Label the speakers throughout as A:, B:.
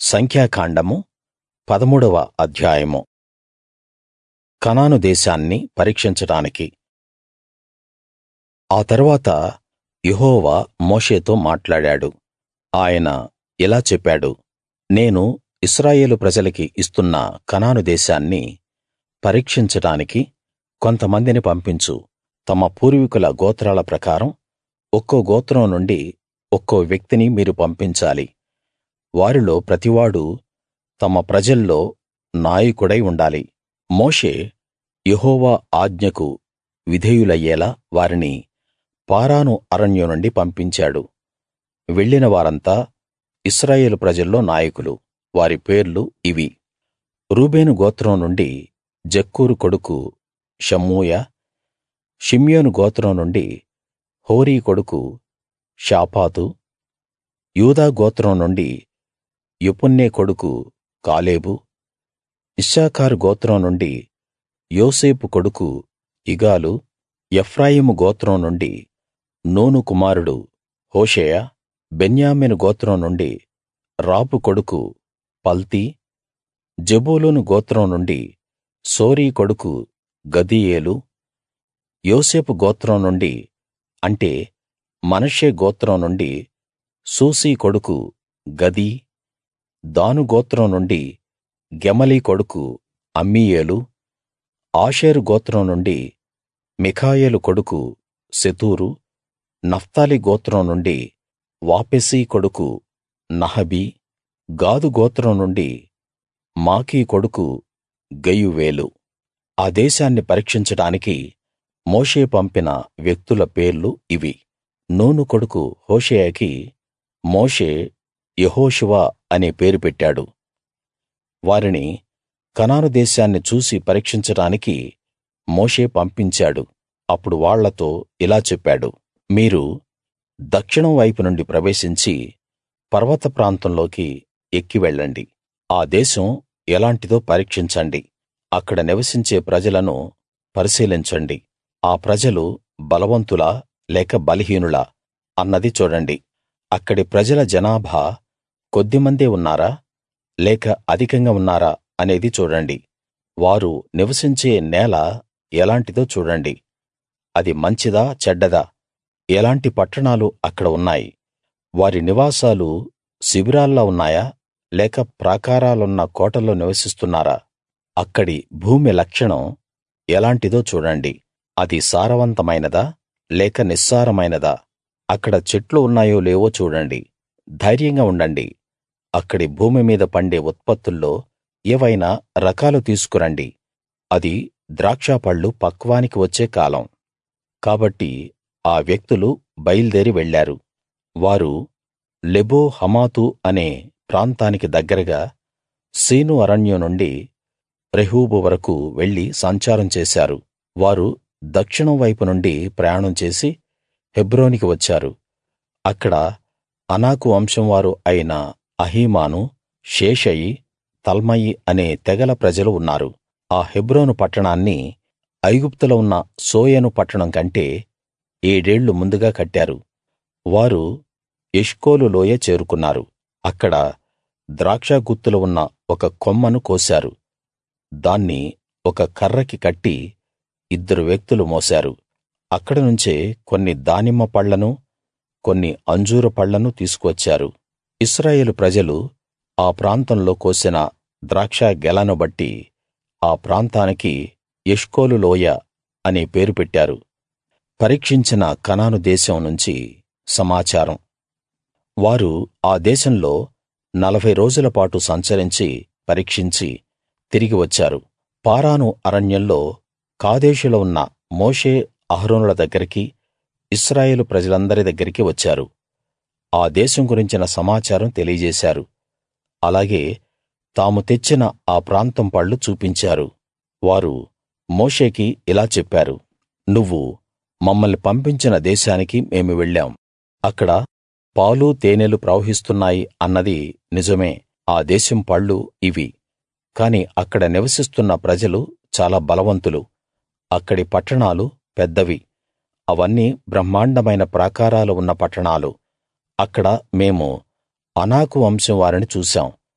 A: సంఖ్యాకాండము పదమూడవ అధ్యాయము కనాను దేశాన్ని పరీక్షించడానికి ఆ తరువాత యెహోవా మోషేతో మాట్లాడాడు ఆయన ఇలా చెప్పాడు నేను ఇశ్రాయేలు ప్రజలకి ఇస్తున్న కనాను దేశాన్ని పరీక్షించడానికి కొంతమందిని పంపించు తమ పూర్వీకుల గోత్రాల ప్రకారం ఒక్కో గోత్రం నుండి ఒక్కో వ్యక్తిని మీరు పంపించాలి వారిలో ప్రతివాడూ తమ ప్రజల్లో నాయకుడై ఉండాలి మోషే యెహోవా ఆజ్ఞకు విధేయులయ్యేలా వారిని పారాను అరణ్యం నుండి పంపించాడు వెళ్ళిన వారంతా ఇశ్రాయేలు ప్రజల్లో నాయకులు వారి పేర్లు ఇవి రూబేను గోత్రం నుండి జక్కూరు కొడుకు షమ్మూయ షిమ్యోను గోత్రం నుండి హోరీ కొడుకు షాపాతు యూదా గోత్రం నుండి యెఫున్నె కొడుకు కాలేబు ఇశ్శాఖారు గోత్రం నుండి యోసేపు కొడుకు ఇగాలు ఎఫ్రాయిము గోత్రం నుండి నూను కుమారుడు హోషేయ బెన్యామీను గోత్రం నుండి రాపు కొడుకు పల్తీ జెబూలూను గోత్రం నుండి సోరీ కొడుకు గదీయేలు యోసేపు గోత్రం నుండి అంటే మనష్షే గోత్రం నుండి సూసీ కొడుకు గదీ దాను గోత్రం నుండి గెమలి కొడుకు అమ్మీయేలు ఆషేరు గోత్రం నుండి మిఖాయేలు కొడుకు సెతూరు నఫ్తాలి గోత్రం నుండి వాపెసీ కొడుకు నహబీ గాదు గోత్రం నుండి మాకీ కొడుకు గెయువేలు ఆ దేశాన్ని పరీక్షించడానికి మోషే పంపిన వ్యక్తుల పేర్లు ఇవి నూను కొడుకు హోషేయకి మోషే యెహోషువ అనే పేరు పెట్టాడు వారిని కనాను దేశాన్ని చూసి పరీక్షించడానికి మోషే పంపించాడు అప్పుడు వాళ్ళతో ఇలా చెప్పాడు మీరు దక్షిణం వైపు నుండి ప్రవేశించి పర్వత ప్రాంతంలోకి ఎక్కి వెళ్ళండి ఆ దేశం ఎలాంటిదో పరీక్షించండి అక్కడ నివసించే ప్రజలను పరిశీలించండి ఆ ప్రజలు బలవంతులా లేక బలహీనులా అన్నది చూడండి అక్కడి ప్రజల జనాభా కొద్దిమందే ఉన్నారా లేక అధికంగా ఉన్నారా అనేది చూడండి వారు నివసించే నేల ఎలాంటిదో చూడండి అది మంచిదా చెడ్డదా ఎలాంటి పట్టణాలు అక్కడ ఉన్నాయి వారి నివాసాలు శిబిరాల్లా ఉన్నాయా లేక ప్రాకారాలున్న కోటల్లో నివసిస్తున్నారా అక్కడి భూమి లక్షణం ఎలాంటిదో చూడండి అది సారవంతమైనదా లేక నిస్సారమైనదా అక్కడ చెట్లు ఉన్నాయో లేవో చూడండి ధైర్యంగా ఉండండి అక్కడి భూమి మీద పండే ఉత్పత్తుల్లో ఏవైనా రకాలు తీసుకురండి అది ద్రాక్షపళ్ళు పక్వానికి వచ్చే కాలం కాబట్టి ఆ వ్యక్తులు బయల్దేరి వెళ్ళారు వారు లెబో హమాతు అనే ప్రాంతానికి దగ్గరగా సీను అరణ్యం నుండి రెహోబు వరకూ వెళ్లి సంచారం చేశారు వారు దక్షిణం వైపు నుండి ప్రయాణం చేసి హెబ్రోనుకి వచ్చారు అక్కడ అనాకు వంశం వారు అయిన అహీమాను షేషయి తల్మయి అనే తెగల ప్రజలు ఉన్నారు ఆ హెబ్రోను పట్టణాన్ని ఐగుప్తులో ఉన్న సోయను పట్టణం కంటే ఏడేళ్లు ముందుగా కట్టారు వారు ఎష్కోలు లోయ చేరుకున్నారు అక్కడ ద్రాక్ష గుత్తులు ఉన్న ఒక కొమ్మను కోశారు దాన్ని ఒక కర్రకి కట్టి ఇద్దరు వ్యక్తులు మోశారు అక్కడ నుంచే కొన్ని దానిమ్మ పళ్ళను కొన్ని అంజూర పళ్ళను తీసుకువచ్చారు ఇశ్రాయేలు ప్రజలు ఆ ప్రాంతంలో కోసిన ద్రాక్ష గెలను బట్టి ఆ ప్రాంతానికి ఎష్కోలు లోయ అనే పేరు పెట్టారు పరీక్షించిన కనాను దేశం నుంచి సమాచారం వారు ఆ దేశంలో నలభై రోజుల పాటు సంచరించి పరీక్షించి తిరిగి వచ్చారు పారాను అరణ్యంలో కాదేషులో ఉన్న మోషే అహరోనుల దగ్గరికి ఇశ్రాయేలు ప్రజలందరి దగ్గరికి వచ్చారు ఆ దేశం గురించిన సమాచారం తెలియజేశారు అలాగే తాము తెచ్చిన ఆ ప్రాంతం పళ్ళు చూపించారు వారు మోషేకి ఇలా చెప్పారు నువ్వు మమ్మల్ని పంపించిన దేశానికి మేము వెళ్ళాం అక్కడ పాలు తేనెలు ప్రవహిస్తున్నాయి అన్నది నిజమే ఆ దేశం పళ్ళు ఇవి కాని అక్కడ నివసిస్తున్న ప్రజలు చాలా బలవంతులు అక్కడి పట్టణాలు పెద్దవి అవన్నీ బ్రహ్మాండమైన ప్రాకారాలు ఉన్న పట్టణాలు అక్కడ మేము అనాకు వంశం వారిని చూశాం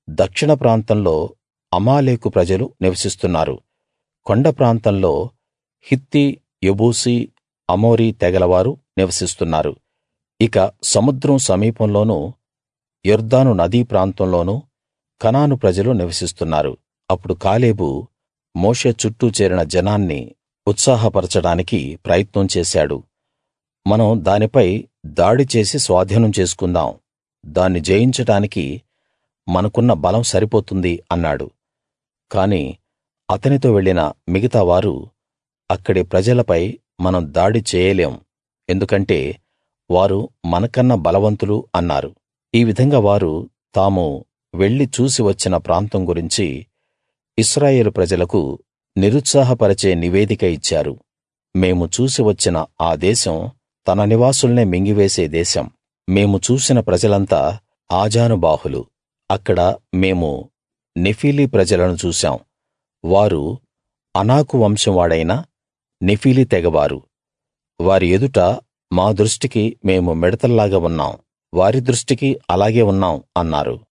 A: దక్షిణ ప్రాంతంలో అమాలేకు ప్రజలు నివసిస్తున్నారు కొండ ప్రాంతంలో హిత్తీ యెబూసీ అమోరీ తెగలవారు నివసిస్తున్నారు ఇక సముద్రం సమీపంలోనూ యొర్దాను నదీ ప్రాంతంలోనూ కనాను ప్రజలు నివసిస్తున్నారు అప్పుడు కాలేబు మోషే చుట్టూ చేరిన జనాన్ని ఉత్సాహపరచడానికి ప్రయత్నం చేశాడు మనం దానిపై దాడి చేసి స్వాధీనం చేసుకుందాం దాన్ని జయించడానికి మనకున్న బలం సరిపోతుంది అన్నాడు కాని అతనితో వెళ్ళిన మిగతా వారు అక్కడి ప్రజలపై మనం దాడి చేయలేం ఎందుకంటే వారు మనకన్నా బలవంతులు అన్నారు ఈ విధంగా వారు తాము వెళ్లి చూసి వచ్చిన ప్రాంతం గురించి ఇశ్రాయేలు ప్రజలకు నిరుత్సాహపరిచే నివేదిక ఇచ్చారు మేము చూసి వచ్చిన ఆ దేశం తన నివాసుల్నే మింగివేసే దేశం మేము చూసిన ప్రజలంతా ఆజానుబాహులు అక్కడ మేము నెఫీలీ ప్రజలను చూశాం వారు అనాకు వంశం వాడైన నెఫీలీ తెగవారు వారి ఎదుట మా దృష్టికి మేము మిడతల్లాగా ఉన్నాం వారి దృష్టికి అలాగే ఉన్నాం అన్నారు